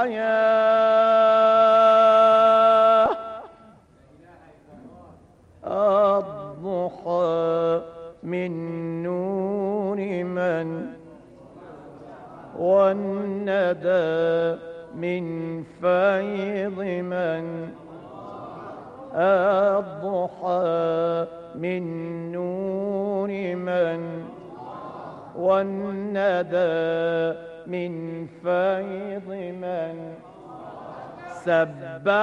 الحياة الضحى من نور من والندى من فيض من الضحى من نور من والندى من فيض من سبح